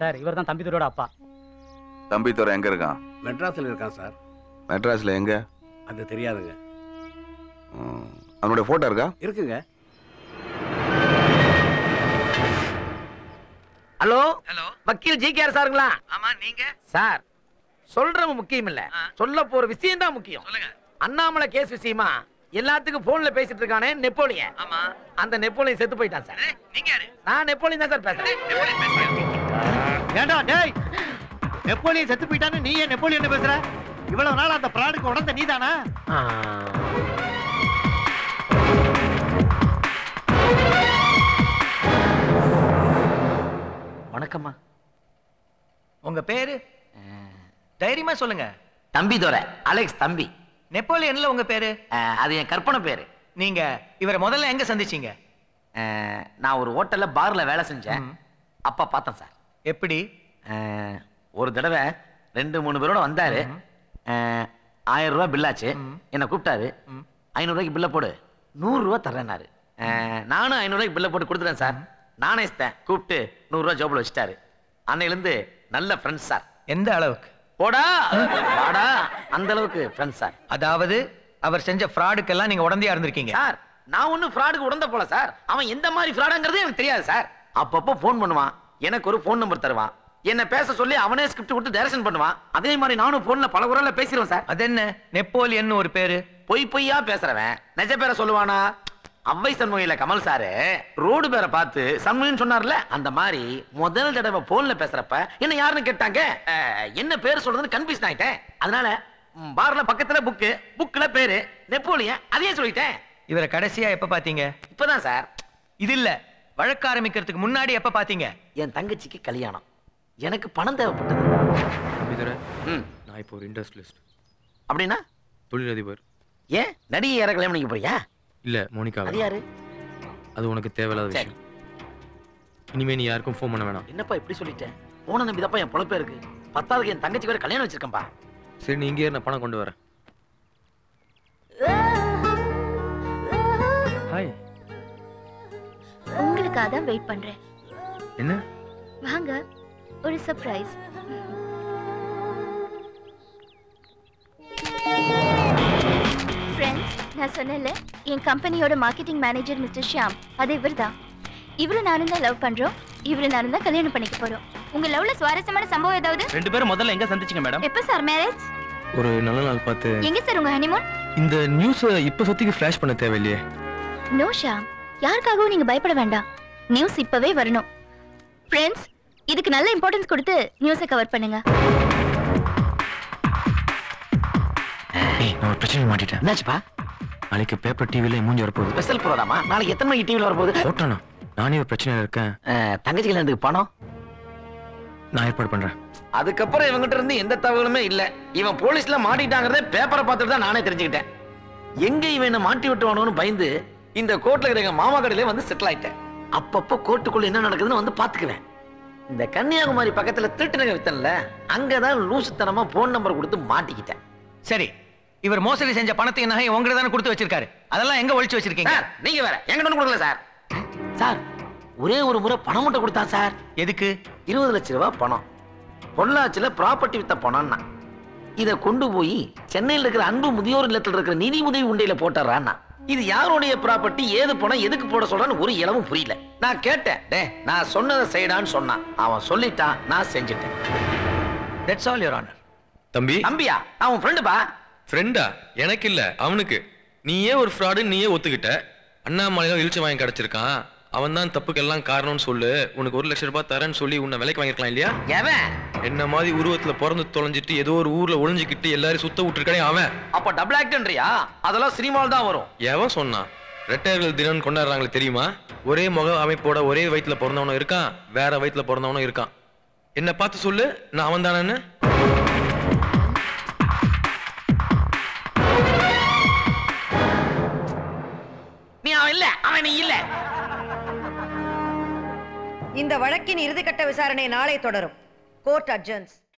Sir இவர் தான் தம்பிதுரையோட அப்பா தம்பித்துறை எங்க இருக்கான் மெட்ராஸில் இருக்கான் சார் மெட்ராஸ்ல எங்க அது தெரியாதுங்க ம். அவனுடைய போட்டோ இருக்கா இருக்குங்க ஹலோ ஹலோ வக்கீல் ஜி கேர் சாருங்களா ஆமா நீங்க சார் சொல்றவங்க முக்கியம் இல்ல ஆ. சொல்ல போற விஷயம் தான் முக்கியம் சொல்லுங்க அண்ணாமலை கேஸ் விஷயமா எல்லாத்துக்கும் போன்ல பேசிட்டு இருக்கானே நெப்போலியன் ஆமா அந்த நெப்போலியன் செத்து போயிட்டான் சார் ஏய், நீங்க யாரு நான் நெப்போலியன் தான் சார் பேசுறேன் எப்படி பேசுறீங்க? ஏண்டா டேய் நெப்போலியன் செத்து போயிட்டான்னு நீ ஏன் நெப்போலியன் பேசுற இவ்வளவு நாள் அந்த பிராடுக்கு உடந்த நீதானா ஆ. வணக்கம்மா உங்க பேரு தைரியமா சொல்லுங்க தம்பி தோர அலெக்ஸ் தம்பி நெப்போலியன்ல உங்க பேரு அஹ், அது என் கற்பனை பேரு நீங்க இவரை முதல்ல எங்க சந்திச்சீங்க அஹ், நான் ஒரு ஹோட்டல்ல பார்ல வேலை செஞ்சேன் ம். அப்ப பார்த்தேன் சார் எப்படி அஹ், ஒரு தடவை ரெண்டு மூணு பேரோட வந்தாரு அஹ், ஆயிரம் ரூபாய் பில்லாச்சு ம். என்னை கூப்பிட்டாரு ம். ஐநூறு ரூபாய்க்கு பில்லை போடு நூறு ரூபா தர்றேன்னாரு அஹ், நானும் ஐநூறு ரூபாய்க்கு பில்லை போட்டு கொடுத்துட்டேன் சார் நானே இஸ்தேன் கூப்பிட்டு நூறு ரூபாய் ஜோபில் வச்சுட்டாரு அன்னையிலேருந்து நல்ல ஃப்ரெண்ட்ஸ் சார் எந்த அளவுக்கு போடா வாடா அந்த அளவுக்கு ஃப்ரெண்ட்ஸ் சார் அதாவது அவர் செஞ்ச ஃப்ராடுக்கெல்லாம் நீங்க உடந்தையா இருந்திருக்கீங்க சார் நான் ஒன்றும் ஃப்ராடுக்கு உடந்த போல சார் அவன் எந்த மாதிரி ஃப்ராடுங்கிறது எனக்கு தெரியாது சார் அப்பப்போ ஃபோன் பண்ணுவான் எனக்கு ஒரு ஃபோன் நம்பர் தருவான் என்ன பேச சொல்லி அவனே ஸ்கிரிப்ட் கொடுத்து டைரக்ஷன் பண்ணுவான் அதே மாதிரி நானும் ஃபோன்ல பல குரல்ல பேசிடுவேன் சார் அது என்ன நெப்போலியன் ஒரு பேரு பொய் பொய்யா பேசுறவன் நிஜ பேரை சொல்லுவானா அவ்வை சண்முகையில கமல் சாரு ரோடு பேரை பார்த்து சண்முகன்னு சொன்னார்ல அந்த மாதிரி முதல் தடவை போன்ல பேசுறப்ப என்ன யாருன்னு கேட்டாங்க அஹ், என்ன பேர் சொல்றதுன்னு கன்ஃபியூஸ் ஆயிட்டேன் அதனால ம், பார்ல பக்கத்துல புக்கு புக்ல பேரு நெப்போலியன் அதையே சொல்லிட்டேன் இவரை கடைசியா எப்ப பாத்தீங்க இப்பதான் சார் இது இல்ல வழக்கு ஆரம்பிக்கிறதுக்கு முன்னாடி எப்ப பாத்தீங்க என் தங்கச்சிக்கு கல்யாணம் எனக்கு பணம் தேவைப்பட்டது இதுல ம், நான் இப்போ ஒரு இண்டஸ்ட்ரியலிஸ்ட் அப்படின்னா தொழிலதிபர் ஏன் நடிகை யார கல்யாணம் பண்ணிக்க போறியா இல்ல மோனிகா அது யாரு அது உனக்கு தேவையில்லாத சரி. விஷயம் இனிமே நீ யாருக்கும் ஃபோன் பண்ண வேணாம் என்னப்பா இப்படி சொல்லிட்டேன் போன நம்பிதாப்பா என் பொழப்பே இருக்கு பத்தாவதுக்கு என் தங்கச்சி வேற கல்யாணம் வச்சிருக்கேன்பா சரி நீ இங்கே இரு, நான் பணம் கொண்டு வரேன் ஹாய் உங்களுக்காக தான் வெயிட் பண்றேன் என்ன வாங்க ஒரு சர்ப்ரைஸ் ஃப்ரெண்ட்ஸ் நான் சொன்னேன்ல என் கம்பெனியோட மார்க்கெட்டிங் மேனேஜர் மிஸ்டர் ஷியாம் அது இவர்தான் இவரு நானும் தான் லவ் பண்றோம் இவரு நானும் தான் கல்யாணம் பண்ணிக்க போறோம் உங்க லவ்ல சுவாரஸ்யமான சம்பவம் ஏதாவது ரெண்டு பேரும் முதல்ல எங்க சந்திச்சீங்க மேடம் எப்ப சார் மேரேஜ் ஒரு நல்ல நாள் பார்த்து எங்க சார் உங்க ஹனிமூன் இந்த நியூஸை இப்போ சொத்திக்கு ஃப்ளாஷ் பண்ண தேவையில்லையே நோ ஷாம் யாருக்காகவும் நீங்க பயப்பட வேண்டாம் நியூஸ் இப்பவே வரணும் ஃப்ரெண்ட்ஸ் இதுக்கு நல்ல இம்பார்ட்டன்ஸ் கொடுத்து நியூஸை கவர் பண்ணுங்க ஏய் நான் ஒரு பிரச்சனை மாட்டிட்டேன் என்னாச்சுப்பா நாளைக்கு பேப்பர் டிவில மூஞ்சி வரப்போகுது ஸ்பெஷல் ப்ரோக்ராமா நாளைக்கு எத்தனை மணிக்கு டிவியில் வரப்போகுது போட்டோண்ணா நானே ஒரு பிரச்சனையில இருக்கேன் அஹ், தங்கச்சி கல்யாணத்துக்கு பணம் நான் ஏற்பாடு பண்றேன் அதுக்கப்புறம் இவங்கிட்ட இருந்து எந்த தகவலுமே இல்ல இவன் போலீஸ்ல மாட்டிட்டாங்கிறதே பேப்பரை பார்த்துட்டு தான் நானே தெரிஞ்சுக்கிட்டேன் எங்க இவன் என்ன மாட்டி விட்டுவானோன்னு பயந்து இந்த கோர்ட்ல இருக்கிற எங்க மாமா கடையில வந்து செட்டில் ஆயிட்டேன் அப்பப்போ கோர்ட்டுக்குள்ள என்ன நடக்குதுன்னு வந்து பாத்துக்குவேன் இந்த கன்னியாகுமரி பக்கத்துல திருட்டு நகை வித்தன்ல அங்கதான் லூசுத்தனமா போன் நம்பர் கொடுத்து மாட்டிக்கிட்டேன் சரி இவர் மோசடி செஞ்ச பணத்தை நகை உங்ககிட்ட தானே கொடுத்து வச்சிருக்காரு அதெல்லாம் எங்க ஒளிச்சு வச்சிருக்கீங்க சார் நீங்க வேற எங்க ஒண்ணு கொடுக்கல சார் சார் ஒரே ஒரு முறை பணம் மட்டும் கொடுத்தான் சார் எதுக்கு இருபது லட்ச ரூபாய் பணம் பொள்ளாச்சியில ப்ராப்பர்ட்டி வித்த பணம்னா இத கொண்டு போய் சென்னையில் இருக்கிற அன்பு முதியோர் இல்லத்தில் இருக்கிற நிதி உதவி உண்டையில போட்டுறான்னா இது யாருடைய ப்ராப்பர்ட்டி ஏது பணம் எதுக்கு போட சொல்றான்னு ஒரு இளவும் புரியல நான் கேட்டேன் டே நான் சொன்னதை செய்டான்னு சொன்னான் அவன் சொல்லிட்டான் நான் செஞ்சுட்டேன் தட்ஸ் ஆல் யுவர் ஆனர் தம்பி தம்பியா நான் உன் ஃப்ரெண்டுப்பா ஃப்ரெண்டா எனக்கு இல்ல அவனுக்கு நீயே ஒரு ஃப்ராடு நீயே ஒத்துக்கிட்ட அண்ணாமலையில இழிச்ச வாங்கி கிடைச்சிருக்கான் அவன் தான் தப்புக்கெல்லாம் காரணம்னு சொல்லு உனக்கு ஒரு லட்சம் ரூபாய் தரேன்னு சொல்லி உன்னை விலைக்கு வாங்கிருக்கலாம் இல்லையா எவன் என்ன மாதிரி உருவத்துல பிறந்து தொலைஞ்சிட்டு ஏதோ ஒரு ஊர்ல ஒளிஞ்சுக்கிட்டு எல்லாரும் சுத்த விட்டுருக்கானே அவன் அப்ப டபுள் ஆக்டன்றியா அதெல்லாம் சினிமாவில் தான் வரும் எவன் சொன்னான் ரெட்டையர்கள் தினம் கொண்டாடுறாங்களே தெரியுமா ஒரே முக அமைப்போட ஒரே வயித்துல பிறந்தவனும் இருக்கான் வேற வயித்துல பிறந்தவனும் இருக்கான் என்ன பார்த்து சொல்லு நான் அவன் தானேன்னு நீ அவன் இல்ல அவன் நீ இல்ல இந்த வழக்கின் இறுதிக்கட்ட விசாரணை நாளை தொடரும் கோர்ட் அட்ஜன்ஸ்